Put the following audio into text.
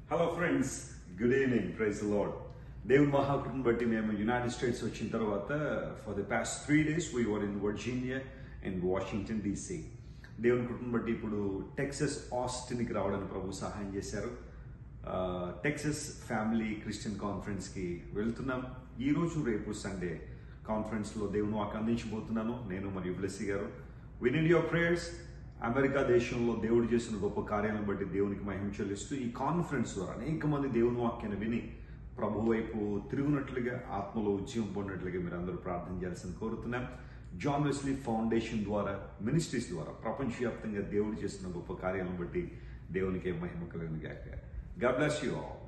hello friends good evening praise lord దేవుని మహాకృపను బట్టి మేము యునైటెడ్ స్టేట్స్ వచ్చిన తర్వాత for the past three days we were in Virginia and Washington DC దేవుని కృపను బట్టి ఇప్పుడు టెక్సస్ ఆస్టిన్కి రావడానికి ప్రభు సహాయం చేశారు టెక్సస్ ఫ్యామిలీ క్రిస్టియన్ కాన్ఫరెన్స్కి వెళ్తున్నాం ఈ రోజు రేపు సండే కాన్ఫరెన్స్లో దేవుని వాకు అందించబోతున్నాను నేను మరియు బ్లెస్సి గారు we need your prayers America దేశంలో దేవుడు చేసిన గొప్ప కార్యాలను బట్టి దేవునికి మహిమ చెల్లిస్తూ ఈ కాన్ఫరెన్స్ ద్వారా అనేక మంది దేవుని వాక్యాన్ని విని ప్రభు వైపు తిరుగునట్లుగా ఆత్మలో ఉద్యమం పొందినట్లుగా మీరు అందరూ ప్రార్థన చేయాల్సింది కోరుతున్నాం జాన్ వెస్లీ ఫౌండేషన్ ద్వారా మినిస్ట్రీస్ ద్వారా ప్రపంచవ్యాప్తంగా దేవుడు చేసిన గొప్ప కార్యాలను బట్టి దేవునికి మహిమ కలిగిన గాక గాడ్ బ్లెస్ యూ ఆల్